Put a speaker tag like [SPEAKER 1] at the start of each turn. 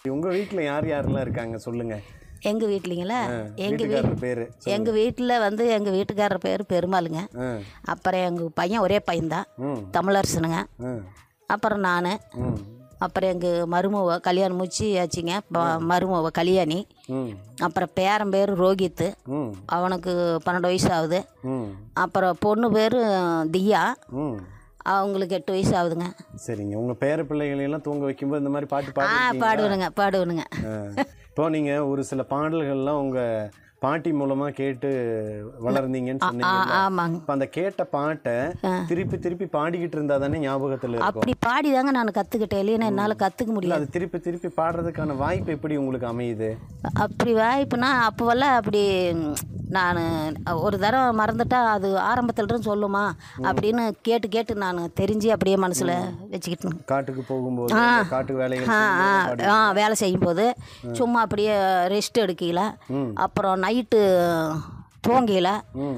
[SPEAKER 1] உங்க வீட்ல யார் யாரெல்லாம் இருக்காங்க சொல்லுங்க
[SPEAKER 2] எங்கள் வீட்லிங்களா எங்கள் வீ
[SPEAKER 1] வீட்டுக்காரர் பேரு
[SPEAKER 2] எங்கள் வீட்டில் வந்து எங்கள் வீட்டுக்காரர் பேர் பெருமாளுங்க
[SPEAKER 1] ஆ,
[SPEAKER 2] அப்புறம் எங்கள் பையன் ஒரே பையன்தான்
[SPEAKER 1] ம்
[SPEAKER 2] தமிழரசனுங்க
[SPEAKER 1] ஆ,
[SPEAKER 2] அப்புறம் நான்
[SPEAKER 1] ம்
[SPEAKER 2] அப்புறம் எங்கள் மருமவ கல்யாணம் முடிச்சு ஆச்சுங்க ப- மருமவ கல்யாணி
[SPEAKER 1] ம்
[SPEAKER 2] அப்புறம் பேரன் பேர் ரோஹித்து
[SPEAKER 1] ம்
[SPEAKER 2] அவனுக்கு பன்னெண்டு வயசு ஆகுது
[SPEAKER 1] ம்
[SPEAKER 2] அப்புறம் பொண்ணு பேர் தியா
[SPEAKER 1] ம்
[SPEAKER 2] அவங்களுக்கு எட்டு வயசு ஆகுதுங்க
[SPEAKER 1] சரிங்க உங்க பேர பிள்ளைகளை எல்லாம் தூங்க வைக்கும்போது இந்த மாதிரி பாட்டு
[SPEAKER 2] ஆ
[SPEAKER 1] பாடி
[SPEAKER 2] பாடுவனுங்க பாடுவனுங்க
[SPEAKER 1] இப்போ நீங்க ஒரு சில பாடல்கள்லாம் உங்க பாட்டி மூலமா கேட்டு வளர்ந்தீங்கன்னு
[SPEAKER 2] ஆ
[SPEAKER 1] சொன்னீங்க
[SPEAKER 2] ஆமாங்க
[SPEAKER 1] இப்ப அந்த கேட்ட பாட்டை திருப்பி திருப்பி பாடிக்கிட்டு இருந்தா தானே ஞாபகத்துல இருக்கும்
[SPEAKER 2] அப்படி பாடி தாங்க நான் கற்றுக்கிட்டேன் இல்லைன்னா என்னால் கற்றுக்க
[SPEAKER 1] இல்ல
[SPEAKER 2] முடியாது
[SPEAKER 1] அது திருப்பி திருப்பி பாடுறதுக்கான வாய்ப்பு எப்படி உங்களுக்கு அமையுது
[SPEAKER 2] அப்படி வாய்ப்புனா அப்போவெல்லாம் அப்படி நான் ஒரு தடவை மறந்துட்டா அது ஆரம்பத்துல சொல்லுமா அப்படின்னு கேட்டு கேட்டு நான் தெரிஞ்சு அப்படியே மனசில் வச்சுக்கிட்டேன்
[SPEAKER 1] காட்டுக்கு போகும்போது
[SPEAKER 2] ஆ.
[SPEAKER 1] அந்த காட்டு வேலைகள்
[SPEAKER 2] ஆ ஆ
[SPEAKER 1] செய்யும்போது பாடி-
[SPEAKER 2] ஆ வேலை செய்யும்போது சும்மா அப்படியே ரெஸ்ட் எடுக்கல
[SPEAKER 1] ம்.
[SPEAKER 2] அப்புறம் நைட்டு தூங்கல
[SPEAKER 1] ம்